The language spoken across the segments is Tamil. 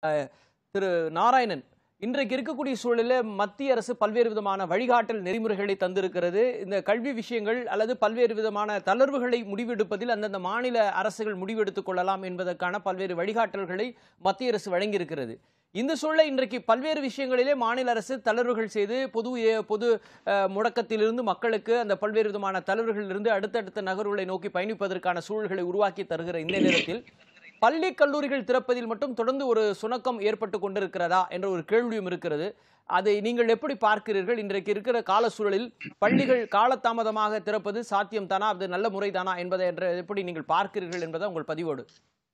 அஹ், திரு நாராயணன் இன்றைக்கு இருக்கக்கூடிய சூழலில் மத்திய அரசு பல்வேறு விதமான வழிகாட்டல் நெறிமுறைகளை தந்திருக்கிறது இந்த கல்வி விஷயங்கள் அல்லது பல்வேறு விதமான தளர்வுகளை முடிவெடுப்பதில் அந்தந்த மாநில அரசுகள் முடிவெடுத்துக் கொள்ளலாம் என்பதற்கான பல்வேறு வழிகாட்டல்களை மத்திய அரசு வழங்கியிருக்கிறது இந்த சூழலை இன்றைக்கு பல்வேறு விஷயங்களிலே மாநில அரசு தளர்வுகள் செய்து பொது ஏ- பொது அஹ், முடக்கத்திலிருந்து மக்களுக்கு அந்த பல்வேறு விதமான தளர்வுகளிலிருந்து அடுத்தடுத்த நகர்வுகளை நோக்கி பயணிப்பதற்கான சூழல்களை உருவாக்கி தருகிற இந்த நேரத்தில் பள்ளி கல்லூரிகள் திறப்பதில் மட்டும் தொடர்ந்து ஒரு சுணக்கம் ஏற்பட்டு கொண்டிருக்கிறதா என்ற ஒரு கேள்வியும் இருக்கிறது அதை நீங்கள் எப்படி பார்க்கிறீர்கள் இன்றைக்கு இருக்கிற கால சூழலில் பள்ளிகள் காலதாமதமாக திறப்பது சாத்தியம் தானா அது நல்ல முறைதானா என்பதை என்ற எப்படி நீங்கள் பார்க்கிறீர்கள் என்பதை உங்கள் பதிவோடு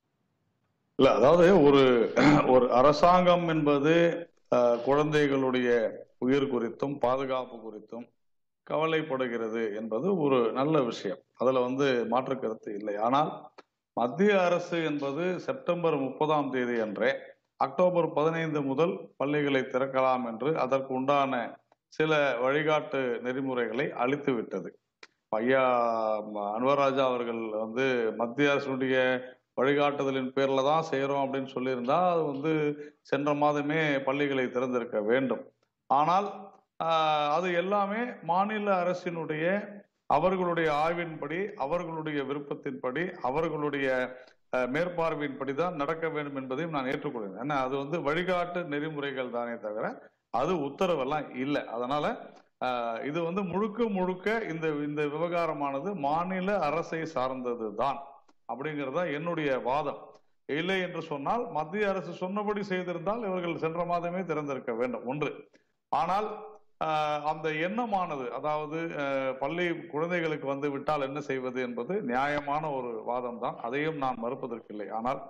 இல்ல அதாவது ஒரு ஒரு அரசாங்கம் என்பது அஹ், குழந்தைகளுடைய உயிர் குறித்தும் பாதுகாப்பு குறித்தும் கவலைப்படுகிறது என்பது ஒரு நல்ல விஷயம் அதுல வந்து மாற்று கருத்து இல்லை ஆனால் மத்திய அரசு என்பது செப்டம்பர் முப்பதாம் தேதி அன்றே அக்டோபர் பதினைந்து முதல் பள்ளிகளை திறக்கலாம் என்று அதற்கு உண்டான சில வழிகாட்டு நெறிமுறைகளை அளித்து விட்டது ஐயா ம- அன்வர் ராஜா அவர்கள் வந்து மத்திய அரசுடைய வழிகாட்டுதலின் பேர்ல தான் செய்யறோம் அப்படின்னு சொல்லியிருந்தா அது வந்து சென்ற மாதமே பள்ளிகளை திறந்திருக்க வேண்டும் ஆனால் ஆஹ், அது எல்லாமே மாநில அரசினுடைய அவர்களுடைய ஆய்வின்படி அவர்களுடைய விருப்பத்தின்படி அவர்களுடைய அஹ், மேற்பார்வையின்படி தான் நடக்க வேண்டும் என்பதையும் நான் ஏற்றுக்கொள்கிறேன் ஏன்னா அது வந்து வழிகாட்டு நெறிமுறைகள் தானே தவிர அது உத்தரவெல்லாம் இல்லை அதனால ஆஹ், இது வந்து முழுக்க முழுக்க இந்த இந்த விவகாரமானது மாநில அரசை சார்ந்தது தான் அப்படிங்கிறதா என்னுடைய வாதம் இல்லை என்று சொன்னால் மத்திய அரசு சொன்னபடி செய்திருந்தால் இவர்கள் சென்ற மாதமே திறந்திருக்க வேண்டும் ஒன்று ஆனால் ஆஹ், அந்த எண்ணமானது அதாவது ஆஹ், பள்ளி குழந்தைகளுக்கு வந்து விட்டால் என்ன செய்வது என்பது நியாயமான ஒரு வாதம் தான் அதையும் நான் மறுப்பதற்கில்லை ஆனால்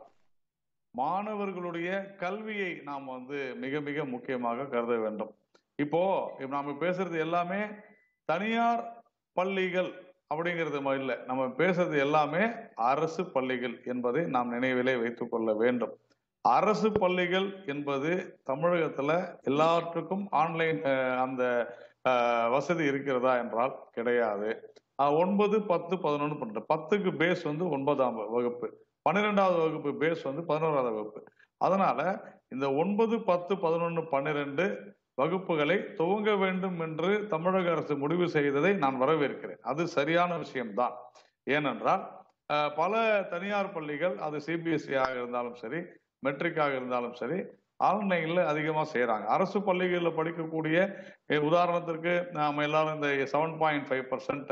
மாணவர்களுடைய கல்வியை நாம் வந்து மிக மிக முக்கியமாக கருத வேண்டும் இப்போ இப்ப நாம பேசுறது எல்லாமே தனியார் பள்ளிகள் அப்படிங்கிறது ம- இல்ல நம்ம பேசுறது எல்லாமே அரசு பள்ளிகள் என்பதை நாம் நினைவிலே வைத்துக் கொள்ள வேண்டும் அரசு பள்ளிகள் என்பது தமிழகத்துல எல்லாற்றுக்கும் ஆன்லைன் அந்த அஹ், வசதி இருக்கிறதா என்றால் கிடையாது அஹ், ஒன்பது பத்து பதினொன்று பன்னெண்டு பத்துக்கு பேஸ் வந்து ஒன்பதாம் வகுப்பு பன்னிரெண்டாவது வகுப்பு பேஸ் வந்து பதினோராவது வகுப்பு அதனால இந்த ஒன்பது பத்து பதினொன்று பன்னிரெண்டு வகுப்புகளை துவங்க வேண்டும் என்று தமிழக அரசு முடிவு செய்ததை நான் வரவேற்கிறேன் அது சரியான விஷயம்தான் ஏனென்றால் அஹ், பல தனியார் பள்ளிகள் அது சிபிஎஸ்இ ஆக இருந்தாலும் சரி மெட்ரிக்காக இருந்தாலும் சரி ஆன்லைன்ல அதிகமா செய்யறாங்க அரசு பள்ளிகளில் படிக்கக்கூடிய அஹ், உதாரணத்திற்கு நாம எல்லாரும் இந்த செவன் பாயிண்ட் ஃபைவ் பர்சன்ட்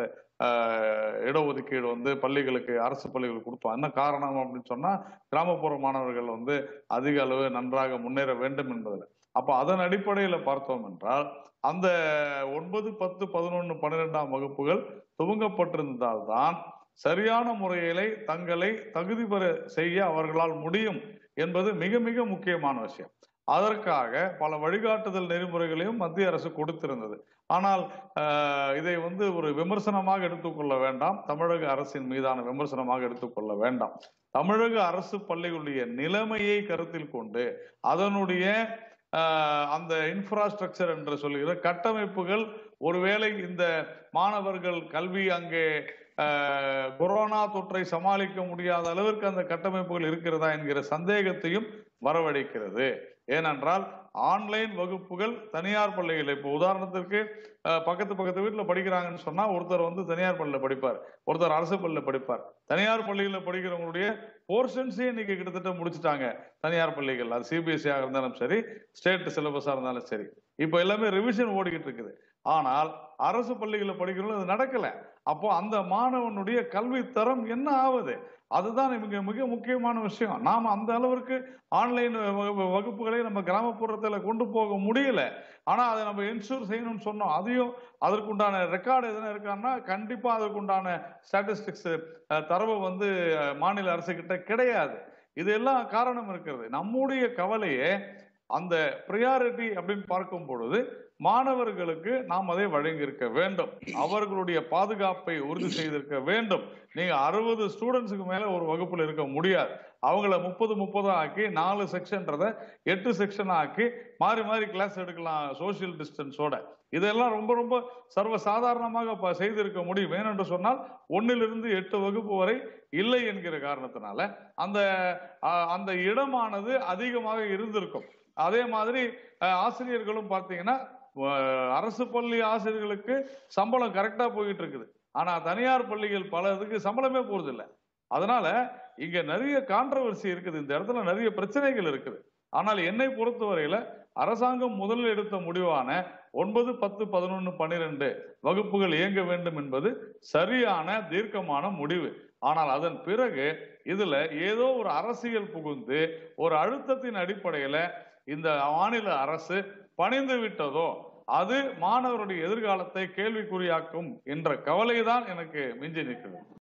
இடஒதுக்கீடு வந்து பள்ளிகளுக்கு அரசு பள்ளிகளுக்கு கொடுத்தோம் என்ன காரணம் அப்படின்னு சொன்னா கிராமப்புற மாணவர்கள் வந்து அதிக அளவு நன்றாக முன்னேற வேண்டும் என்பதில் அப்ப அதன் அடிப்படையில பார்த்தோம் என்றால் அந்த ஒன்பது பத்து பதினொன்று பன்னிரெண்டாம் வகுப்புகள் துவங்கப்பட்டிருந்தால்தான் சரியான முறையிலே தங்களை தகுதி பெற செய்ய அவர்களால் முடியும் என்பது மிக மிக முக்கியமான விஷயம் அதற்காக பல வழிகாட்டுதல் நெறிமுறைகளையும் மத்திய அரசு கொடுத்திருந்தது ஆனால் ஆஹ், இதை வந்து ஒரு விமர்சனமாக எடுத்துக்கொள்ள வேண்டாம் தமிழக அரசின் மீதான விமர்சனமாக எடுத்துக்கொள்ள வேண்டாம் தமிழக அரசு பள்ளிகளுடைய நிலைமையை கருத்தில் கொண்டு அதனுடைய ஆஹ், அந்த இன்ஃப்ராஸ்ட்ரக்சர் என்று சொல்லுகிற கட்டமைப்புகள் ஒருவேளை இந்த மாணவர்கள் கல்வி அங்கே ஆஹ், கொரோனா தொற்றை சமாளிக்க முடியாத அளவிற்கு அந்த கட்டமைப்புகள் இருக்கிறதா என்கிற சந்தேகத்தையும் வரவழைக்கிறது ஏனென்றால் ஆன்லைன் வகுப்புகள் தனியார் பள்ளிகள் இப்போ உதாரணத்திற்கு அஹ், பக்கத்து பக்கத்து வீட்டில் படிக்கிறாங்கன்னு சொன்னா ஒருத்தர் வந்து தனியார் பள்ளியில் படிப்பார் ஒருத்தர் அரசு பள்ளியில் படிப்பார் தனியார் பள்ளிகளில் படிக்கிறவங்களுடைய போர்ஷன்ஸே இன்னைக்கு கிட்டத்தட்ட முடிச்சுட்டாங்க தனியார் பள்ளிகள் அது சிபிஎஸ்சி ஆக இருந்தாலும் சரி ஸ்டேட் சிலபஸா இருந்தாலும் சரி இப்போ எல்லாமே ரிவிஷன் ஓடிக்கிட்டு இருக்குது ஆனால் அரசு பள்ளிகளில் படிக்கிறவங்க அது நடக்கல அப்போ அந்த மாணவனுடைய கல்வி தரம் என்ன ஆகுது அதுதான் மிக மிக முக்கியமான விஷயம் நாம அந்த அளவிற்கு ஆன்லைன் வகுப்புகளை நம்ம கிராமப்புறத்துல கொண்டு போக முடியல ஆனா அதை நம்ம இன்சூர் செய்யணும்னு சொன்னோம் அதையும் அதற்குண்டான ரெக்கார்டு எதனா இருக்கான்னா கண்டிப்பா அதற்குண்டான ஸ்டாட்டிஸ்டிக்ஸ் தரவு வந்து அஹ், மாநில அரசு கிட்ட கிடையாது இதெல்லாம் காரணம் இருக்கிறது நம்முடைய கவலையே அந்த ப்ரியாரிட்டி அப்படின்னு பார்க்கும் பொழுது மாணவர்களுக்கு நாம் அதை வழங்கியிருக்க வேண்டும் அவர்களுடைய பாதுகாப்பை உறுதி செய்திருக்க வேண்டும் நீங்க அறுபது ஸ்டூடெண்ட்ஸுக்கு மேல ஒரு வகுப்புல இருக்க முடியாது அவங்கள முப்பது முப்பதா ஆக்கி நாலு செக்ஷன்றத எட்டு செக்ஷன் ஆக்கி மாறி மாறி கிளாஸ் எடுக்கலாம் சோசியல் டிஸ்டன்ஸோட இதெல்லாம் ரொம்ப ரொம்ப சர்வ சாதாரணமாக ப- செய்திருக்க முடியும் ஏனென்று சொன்னால் ஒன்னிலிருந்து எட்டு வகுப்பு வரை இல்லை என்கிற காரணத்தினால அந்த அஹ், அந்த இடமானது அதிகமாக இருந்திருக்கும் அதே மாதிரி அஹ், ஆசிரியர்களும் பார்த்தீங்கன்னா அஹ், அரசு பள்ளி ஆசிரியர்களுக்கு சம்பளம் கரெக்டா போயிட்டு இருக்குது ஆனா தனியார் பள்ளிகள் பல இதுக்கு சம்பளமே போறது இல்ல அதனால இங்க நிறைய கான்ட்ரவர்சி இருக்குது இந்த இடத்துல நிறைய பிரச்சனைகள் இருக்குது ஆனால் என்னை பொறுத்தவரையில அரசாங்கம் முதலில் எடுத்த முடிவான ஒன்பது பத்து பதினொன்னு பன்னிரெண்டு வகுப்புகள் இயங்க வேண்டும் என்பது சரியான தீர்க்கமான முடிவு ஆனால் அதன் பிறகு இதுல ஏதோ ஒரு அரசியல் புகுந்து ஒரு அழுத்தத்தின் அடிப்படையில இந்த மாநில அரசு பணிந்து விட்டதோ அது மாணவருடைய எதிர்காலத்தை கேள்விக்குறியாக்கும் என்ற கவலைதான் எனக்கு மிஞ்சி நிற்கிறது